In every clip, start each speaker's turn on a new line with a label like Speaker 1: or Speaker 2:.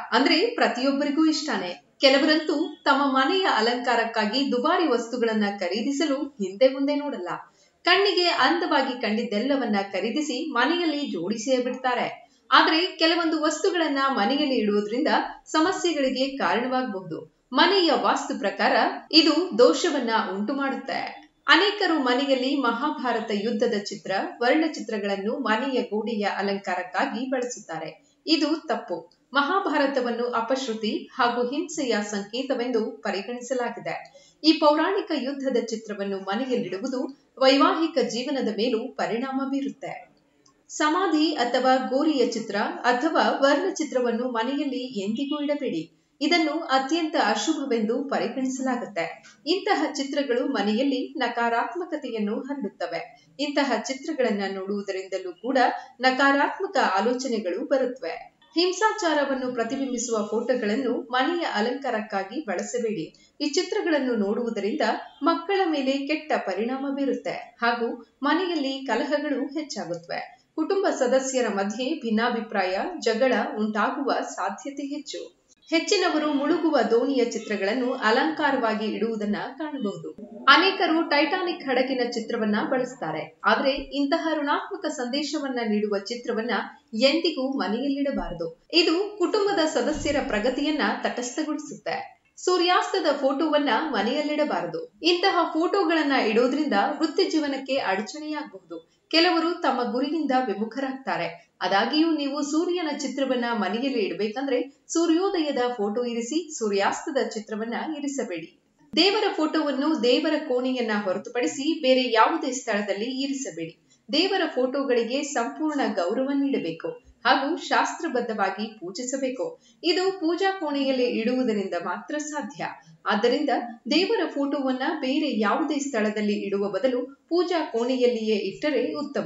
Speaker 1: ಅಂದ್ರೆ ಪ್ರತಿಯೊಬ್ಬರಿಗೂ ಇಷ್ಟನೇ ಕೆಲವರಂತೂ ತಮ್ಮ ಮನೆಯ ಅಲಂಕಾರಕ್ಕಾಗಿ ದುಬಾರಿ ವಸ್ತುಗಳನ್ನ ಖರೀದಿಸಲು ಹಿಂದೆ ಮುಂದೆ ನೋಡಲ್ಲ ಕಣ್ಣಿಗೆ ಅಂದವಾಗಿ ಕಂಡಿದ್ದೆಲ್ಲವನ್ನ ಖರೀದಿಸಿ ಮನೆಯಲ್ಲಿ ಜೋಡಿಸೇ ಬಿಡ್ತಾರೆ ಆದ್ರೆ ಕೆಲವೊಂದು ವಸ್ತುಗಳನ್ನ ಮನೆಯಲ್ಲಿ ಇಡುವುದರಿಂದ ಸಮಸ್ಯೆಗಳಿಗೆ ಕಾರಣವಾಗಬಹುದು ಮನೆಯ ವಾಸ್ತು ಪ್ರಕಾರ ಇದು ದೋಷವನ್ನ ಉಂಟು ಮಾಡುತ್ತೆ ಅನೇಕರು ಮನೆಯಲ್ಲಿ ಮಹಾಭಾರತ ಯುದ್ಧದ ಚಿತ್ರ ವರ್ಣಚಿತ್ರಗಳನ್ನು ಮನೆಯ ಗೋಡೆಯ ಅಲಂಕಾರಕ್ಕಾಗಿ ಬಳಸುತ್ತಾರೆ ಇದು ತಪ್ಪು ಮಹಾಭಾರತವನ್ನು ಅಪಶ್ರುತಿ ಹಾಗೂ ಹಿಂಸೆಯ ಸಂಕೇತವೆಂದು ಪರಿಗಣಿಸಲಾಗಿದೆ ಈ ಪೌರಾಣಿಕ ಯುದ್ಧದ ಚಿತ್ರವನ್ನು ಮನೆಯಲ್ಲಿಡುವುದು ವೈವಾಹಿಕ ಜೀವನದ ಮೇಲೂ ಪರಿಣಾಮ ಬೀರುತ್ತೆ ಸಮಾಧಿ ಅಥವಾ ಗೋರಿಯ ಚಿತ್ರ ಅಥವಾ ವರ್ಣಚಿತ್ರವನ್ನು ಮನೆಯಲ್ಲಿ ಎಂದಿಗೂ ಇಡಬೇಡಿ ಇದನ್ನು ಅತ್ಯಂತ ಅಶುಭವೆಂದು ಪರಿಗಣಿಸಲಾಗುತ್ತೆ ಇಂತಹ ಚಿತ್ರಗಳು ಮನೆಯಲ್ಲಿ ನಕಾರಾತ್ಮಕತೆಯನ್ನು ಹರಡುತ್ತವೆ ಇಂತಹ ಚಿತ್ರಗಳನ್ನ ನೋಡುವುದರಿಂದಲೂ ಕೂಡ ನಕಾರಾತ್ಮಕ ಆಲೋಚನೆಗಳು ಬರುತ್ತವೆ ಹಿಂಸಾಚಾರವನ್ನು ಪ್ರತಿಬಿಂಬಿಸುವ ಫೋಟೋಗಳನ್ನು ಮನೆಯ ಅಲಂಕಾರಕ್ಕಾಗಿ ಬಳಸಬೇಡಿ ಈ ಚಿತ್ರಗಳನ್ನು ನೋಡುವುದರಿಂದ ಮಕ್ಕಳ ಮೇಲೆ ಕೆಟ್ಟ ಪರಿಣಾಮ ಬೀರುತ್ತೆ ಹಾಗೂ ಮನೆಯಲ್ಲಿ ಕಲಹಗಳು ಹೆಚ್ಚಾಗುತ್ತವೆ ಕುಟುಂಬ ಸದಸ್ಯರ ಮಧ್ಯೆ ಭಿನ್ನಾಭಿಪ್ರಾಯ ಜಗಳ ಉಂಟಾಗುವ ಸಾಧ್ಯತೆ ಹೆಚ್ಚು ಹೆಚ್ಚಿನವರು ಮುಳುಗುವ ದೋಣಿಯ ಚಿತ್ರಗಳನ್ನು ಅಲಂಕಾರವಾಗಿ ಇಡುವುದನ್ನ ಕಾಣಬಹುದು ಅನೇಕರು ಟೈಟಾನಿಕ್ ಹಡಗಿನ ಚಿತ್ರವನ್ನ ಬಳಸ್ತಾರೆ ಆದ್ರೆ ಇಂತಹ ಋಣಾತ್ಮಕ ಸಂದೇಶವನ್ನ ನೀಡುವ ಚಿತ್ರವನ್ನ ಎಂದಿಗೂ ಮನೆಯಲ್ಲಿಡಬಾರದು ಇದು ಕುಟುಂಬದ ಸದಸ್ಯರ ಪ್ರಗತಿಯನ್ನ ತಟಸ್ಥಗೊಳಿಸುತ್ತೆ ಸೂರ್ಯಾಸ್ತದ ಫೋಟೋವನ್ನ ಮನೆಯಲ್ಲಿಡಬಾರದು ಇಂತಹ ಫೋಟೋಗಳನ್ನ ಇಡೋದ್ರಿಂದ ವೃತ್ತಿ ಜೀವನಕ್ಕೆ ಅಡಚಣೆಯಾಗಬಹುದು ಕೆಲವರು ತಮ್ಮ ಗುರಿಯಿಂದ ವಿಮುಖರಾಗ್ತಾರೆ ಆದಾಗಿಯೂ ನೀವು ಸೂರ್ಯನ ಚಿತ್ರವನ್ನ ಮನೆಯಲ್ಲಿ ಇಡಬೇಕಂದ್ರೆ ಸೂರ್ಯೋದಯದ ಫೋಟೋ ಇರಿಸಿ ಸೂರ್ಯಾಸ್ತದ ಚಿತ್ರವನ್ನ ಇರಿಸಬೇಡಿ ದೇವರ ಫೋಟೋವನ್ನು ದೇವರ ಕೋಣೆಯನ್ನ ಹೊರತುಪಡಿಸಿ ಬೇರೆ ಯಾವುದೇ ಸ್ಥಳದಲ್ಲಿ ಇರಿಸಬೇಡಿ ದೇವರ ಫೋಟೋಗಳಿಗೆ ಸಂಪೂರ್ಣ ಗೌರವ ನೀಡಬೇಕು ಹಾಗೂ ಶಾಸ್ತ್ರಬದ್ಧವಾಗಿ ಪೂಜಿಸಬೇಕು ಇದು ಪೂಜಾ ಕೋಣೆಯಲ್ಲಿ ಇಡುವುದರಿಂದ ಮಾತ್ರ ಸಾಧ್ಯ ಆದ್ದರಿಂದ ದೇವರ ಫೋಟೋವನ್ನ ಬೇರೆ ಯಾವುದೇ ಸ್ಥಳದಲ್ಲಿ ಇಡುವ ಬದಲು ಪೂಜಾ ಕೋಣೆಯಲ್ಲಿಯೇ ಇಟ್ಟರೆ ಉತ್ತಮ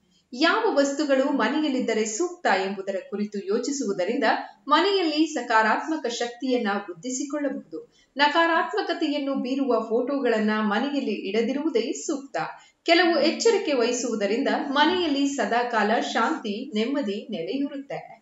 Speaker 1: ಯಾವ ವಸ್ತುಗಳು ಮನೆಯಲ್ಲಿದ್ದರೆ ಸೂಕ್ತ ಎಂಬುದರ ಕುರಿತು ಯೋಚಿಸುವುದರಿಂದ ಮನೆಯಲ್ಲಿ ಸಕಾರಾತ್ಮಕ ಶಕ್ತಿಯನ್ನ ವೃದ್ಧಿಸಿಕೊಳ್ಳಬಹುದು ನಕಾರಾತ್ಮಕತೆಯನ್ನು ಬೀರುವ ಫೋಟೋಗಳನ್ನ ಮನೆಯಲ್ಲಿ ಇಡದಿರುವುದೇ ಸೂಕ್ತ ಕೆಲವು ಎಚ್ಚರಿಕೆ ವಹಿಸುವುದರಿಂದ ಮನೆಯಲ್ಲಿ ಸದಾಕಾಲ ಶಾಂತಿ ನೆಮ್ಮದಿ ನೆಲೆಯೂರುತ್ತೆ